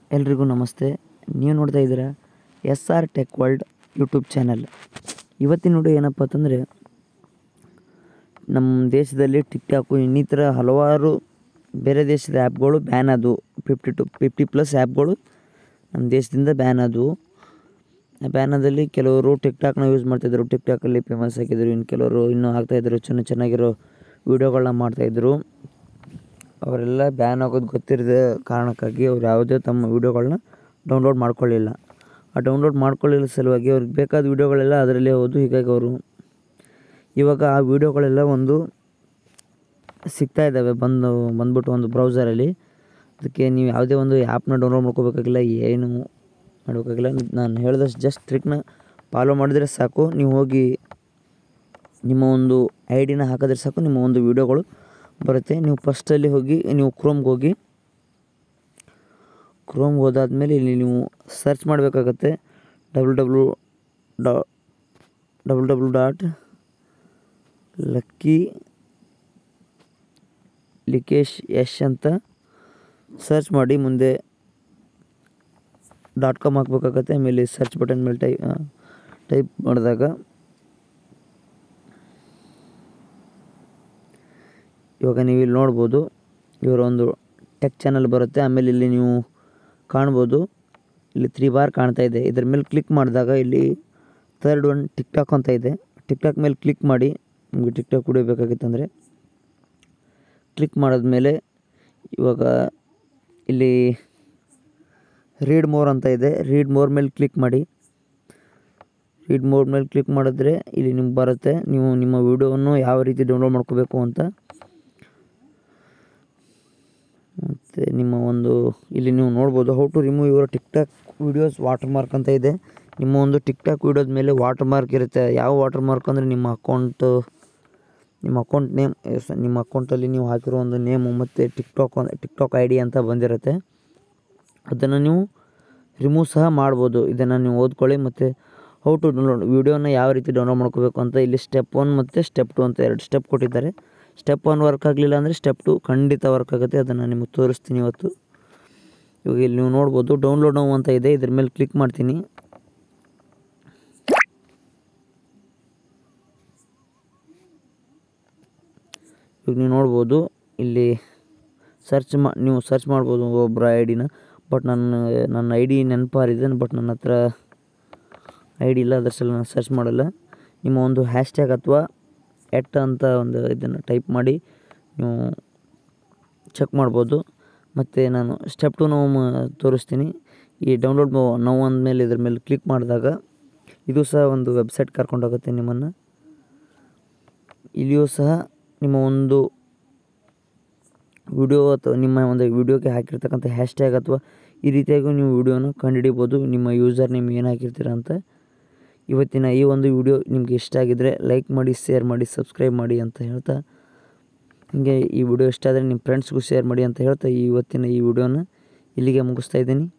ಎಲ್ರಿಗೂ ನಮಸ್ತೆ ನೀವು ನೋಡ್ತಾ ಇದ್ದೀರಾ S R tech world YouTube channel ಇವತ್ತಿನ ವಿಡಿಯೋ ಏನಪ್ಪ ಅಂತಂದರೆ ನಮ್ಮ ದೇಶದಲ್ಲಿ ಟಿಕ್ ಟಾಕು ಇನ್ನಿತರ ಹಲವಾರು ಬೇರೆ ದೇಶದ ಆ್ಯಪ್ಗಳು ಬ್ಯಾನ್ ಆದವು ಫಿಫ್ಟಿ ಟು ಫಿಫ್ಟಿ ಪ್ಲಸ್ ಆ್ಯಪ್ಗಳು ನಮ್ಮ ದೇಶದಿಂದ ಬ್ಯಾನ್ ಆದವು ಆ ಬ್ಯಾನ್ ಆದಲ್ಲಿ ಕೆಲವರು ಟಿಕ್ ಟಾಕ್ನ ಯೂಸ್ ಮಾಡ್ತಾಯಿದ್ರು ಟಿಕ್ ಟಾಕಲ್ಲಿ ಫೇಮಸ್ ಆಗಿದ್ರು ಇನ್ನು ಕೆಲವರು ಇನ್ನೂ ಆಗ್ತಾಯಿದ್ರು ಚೆನ್ನ ಚೆನ್ನಾಗಿರೋ ವೀಡಿಯೋಗಳನ್ನ ಮಾಡ್ತಾಯಿದ್ರು ಅವರೆಲ್ಲ ಬ್ಯಾನ್ ಆಗೋದು ಗೊತ್ತಿರದ ಕಾರಣಕ್ಕಾಗಿ ಅವ್ರು ಯಾವುದೇ ತಮ್ಮ ವೀಡಿಯೋಗಳನ್ನ ಡೌನ್ಲೋಡ್ ಮಾಡ್ಕೊಳ್ಳಿಲ್ಲ ಆ ಡೌನ್ಲೋಡ್ ಮಾಡ್ಕೊಳ್ಳಿಲ್ಲ ಸಲುವಾಗಿ ಅವ್ರಿಗೆ ಬೇಕಾದ ವೀಡಿಯೋಗಳೆಲ್ಲ ಅದರಲ್ಲೇ ಹೋದು ಹೀಗಾಗಿ ಅವರು ಇವಾಗ ಆ ವೀಡಿಯೋಗಳೆಲ್ಲ ಒಂದು ಸಿಗ್ತಾ ಇದ್ದಾವೆ ಬಂದು ಬಂದ್ಬಿಟ್ಟು ಒಂದು ಬ್ರೌಸರಲ್ಲಿ ಅದಕ್ಕೆ ನೀವು ಯಾವುದೇ ಒಂದು ಆ್ಯಪ್ನ ಡೌನ್ಲೋಡ್ ಮಾಡ್ಕೋಬೇಕಾಗಿಲ್ಲ ಏನು ಮಾಡಬೇಕಾಗಿಲ್ಲ ನಾನು ಹೇಳಿದಷ್ಟು ಜಸ್ಟ್ ಟ್ರಿಕ್ನ ಫಾಲೋ ಮಾಡಿದರೆ ಸಾಕು ನೀವು ಹೋಗಿ ನಿಮ್ಮ ಒಂದು ಐ ಡಿನ ಹಾಕಿದ್ರೆ ಸಾಕು ನಿಮ್ಮ ಒಂದು ವೀಡಿಯೋಗಳು ಬರುತ್ತೆ ನೀವು ಫಸ್ಟಲ್ಲಿ ಹೋಗಿ ನೀವು ಕ್ರೋಮ್ಗೆ ಹೋಗಿ ಕ್ರೋಮ್ಗೆ ಹೋದಾದ್ಮೇಲೆ ಇಲ್ಲಿ ನೀವು ಸರ್ಚ್ ಮಾಡಬೇಕಾಗತ್ತೆ ಡಬ್ಲ್ಯೂ ಡಬ್ಲ್ಯೂ ಡಾ ಡಬ್ಲ್ಯೂ ಡಬ್ಲ್ಯೂ ಡಾಟ್ ಲಕ್ಕಿ ಲಿಕೇಶ್ ಯಶ್ ಅಂತ ಸರ್ಚ್ ಮಾಡಿ ಮುಂದೆ ಡಾಟ್ ಕಾಮ್ ಹಾಕ್ಬೇಕಾಗತ್ತೆ ಆಮೇಲೆ ಸರ್ಚ್ ಬಟನ್ ಮೇಲೆ ಟೈ ಟೈಪ್ ಮಾಡಿದಾಗ ಇವಾಗ ನೀವು ಇಲ್ಲಿ ನೋಡ್ಬೋದು ಇವರ ಒಂದು ಟೆಕ್ ಚಾನಲ್ ಬರುತ್ತೆ ಆಮೇಲೆ ಇಲ್ಲಿ ನೀವು ಕಾಣ್ಬೋದು ಇಲ್ಲಿ ತ್ರೀ ಬಾರ್ ಕಾಣ್ತಾ ಇದೆ ಇದ್ರ ಮೇಲೆ ಕ್ಲಿಕ್ ಮಾಡಿದಾಗ ಇಲ್ಲಿ ಥರ್ಡ್ ಒನ್ ಟಿಕ್ ಟಾಕ್ ಅಂತ ಇದೆ ಟಿಕ್ ಟಾಕ್ ಮೇಲೆ ಕ್ಲಿಕ್ ಮಾಡಿ ನಿಮಗೆ ಟಿಕ್ ಟಾಕ್ ಕುಡಿಬೇಕಾಗಿತ್ತಂದರೆ ಕ್ಲಿಕ್ ಮಾಡಿದ್ಮೇಲೆ ಇವಾಗ ಇಲ್ಲಿ ರೀಡ್ ಮೋರ್ ಅಂತ ಇದೆ ರೀಡ್ ಮೋರ್ ಮೇಲೆ ಕ್ಲಿಕ್ ಮಾಡಿ ರೀಡ್ ಮೋರ್ ಮೇಲೆ ಕ್ಲಿಕ್ ಮಾಡಿದ್ರೆ ಇಲ್ಲಿ ನಿಮ್ಗೆ ಬರುತ್ತೆ ನೀವು ನಿಮ್ಮ ವೀಡಿಯೋವನ್ನು ಯಾವ ರೀತಿ ಡೌನ್ಲೋಡ್ ಮಾಡ್ಕೋಬೇಕು ಅಂತ ಮತ್ತು ನಿಮ್ಮ ಒಂದು ಇಲ್ಲಿ ನೀವು ನೋಡ್ಬೋದು how to remove your TikTok videos watermark ಅಂತ ಇದೆ ನಿಮ್ಮ ಒಂದು ಟಿಕ್ ಟಾಕ್ ವೀಡಿಯೋದ ಮೇಲೆ ವಾಟರ್ ಮಾರ್ಕ್ ಇರುತ್ತೆ ಯಾವ ವಾಟರ್ ಮಾರ್ಕ್ ಅಂದರೆ ನಿಮ್ಮ ಅಕೌಂಟು ನಿಮ್ಮ ಅಕೌಂಟ್ ನೇಮ್ ನಿಮ್ಮ ಅಕೌಂಟಲ್ಲಿ ನೀವು ಹಾಕಿರೋ ಒಂದು ನೇಮು ಮತ್ತು TikTok TikTok I D ಅಂತ ಬಂದಿರುತ್ತೆ ಅದನ್ನು ನೀವು ರಿಮೂವ್ ಸಹ ಮಾಡ್ಬೋದು ಇದನ್ನು ನೀವು ಓದ್ಕೊಳ್ಳಿ ಮತ್ತು ಹೌ ಟು ಡೌನ್ಲೋಡ್ ವೀಡಿಯೋನ ಯಾವ ರೀತಿ ಡೌನ್ಲೋಡ್ ಮಾಡ್ಕೋಬೇಕು ಅಂತ ಇಲ್ಲಿ ಸ್ಟೆಪ್ ಒನ್ ಮತ್ತು ಸ್ಟೆಪ್ ಟು ಅಂತ ಎರಡು ಸ್ಟೆಪ್ ಕೊಟ್ಟಿದ್ದಾರೆ ಸ್ಟೆಪ್ ಒನ್ ವರ್ಕ್ ಆಗಲಿಲ್ಲ ಅಂದರೆ ಸ್ಟೆಪ್ ಟು ಖಂಡಿತ ವರ್ಕ್ ಆಗುತ್ತೆ ಅದನ್ನು ನಿಮಗೆ ತೋರಿಸ್ತೀನಿ ಇವತ್ತು ಇವಾಗ ಇಲ್ಲಿ ನೀವು ನೋಡ್ಬೋದು ಡೌನ್ಲೋಡ್ ನೋವು ಅಂತ ಇದೆ ಇದ್ರ ಮೇಲೆ ಕ್ಲಿಕ್ ಮಾಡ್ತೀನಿ ಇವಾಗ ನೀವು ನೋಡ್ಬೋದು ಇಲ್ಲಿ ಸರ್ಚ್ ಮಾ ನೀವು ಸರ್ಚ್ ಮಾಡ್ಬೋದು ಒಬ್ಬರ ಐ ಡಿನ ಬಟ್ ನನ್ನ ನನ್ನ ಐ ಡಿ ನೆನಪಾರಿದೆ ಬಟ್ ನನ್ನ ಹತ್ರ ಐ ಡಿ ಇಲ್ಲ ಅದ್ರ ಸಲ ನಾನು ಸರ್ಚ್ ಮಾಡಲ್ಲ ನಿಮ್ಮ ಒಂದು ಹ್ಯಾಶ್ಟ್ಯಾಗ್ ಅಥವಾ ಎಟ್ ಅಂತ ಒಂದು ಇದನ್ನು ಟೈಪ್ ಮಾಡಿ ನೀವು ಚೆಕ್ ಮಾಡ್ಬೋದು ಮತ್ತು ನಾನು ಸ್ಟೆಪ್ ಟು ನಾವು ತೋರಿಸ್ತೀನಿ ಈ ಡೌನ್ಲೋಡ್ ನೋವು ಅಂದಮೇಲೆ ಇದ್ರ ಮೇಲೆ ಕ್ಲಿಕ್ ಮಾಡಿದಾಗ ಇದು ಸಹ ಒಂದು ವೆಬ್ಸೈಟ್ ಕರ್ಕೊಂಡೋಗುತ್ತೆ ನಿಮ್ಮನ್ನು ಇಲ್ಲಿಯೂ ಸಹ ನಿಮ್ಮ ಒಂದು ವಿಡಿಯೋ ಅಥವಾ ನಿಮ್ಮ ಒಂದು ವಿಡಿಯೋಗೆ ಹಾಕಿರ್ತಕ್ಕಂಥ ಹ್ಯಾಶ್ಟ್ಯಾಗ್ ಅಥವಾ ಈ ರೀತಿಯಾಗಿ ನೀವು ವಿಡಿಯೋನ ಕಂಡುಹಿಡಿಬೋದು ನಿಮ್ಮ ಯೂಸರ್ ನೇಮ್ ಏನು ಹಾಕಿರ್ತೀರ ಅಂತ ಇವತ್ತಿನ ಈ ಒಂದು ವಿಡಿಯೋ ನಿಮಗೆ ಇಷ್ಟ ಆಗಿದ್ದರೆ ಲೈಕ್ ಮಾಡಿ ಶೇರ್ ಮಾಡಿ ಸಬ್ಸ್ಕ್ರೈಬ್ ಮಾಡಿ ಅಂತ ಹೇಳ್ತಾ ಹೀಗೆ ಈ ವಿಡಿಯೋ ಇಷ್ಟ ಆದರೆ ನಿಮ್ಮ ಫ್ರೆಂಡ್ಸ್ಗೂ ಶೇರ್ ಮಾಡಿ ಅಂತ ಹೇಳ್ತಾ ಈ ಇವತ್ತಿನ ಈ ವಿಡಿಯೋನ ಇಲ್ಲಿಗೆ ಮುಗಿಸ್ತಾ ಇದ್ದೀನಿ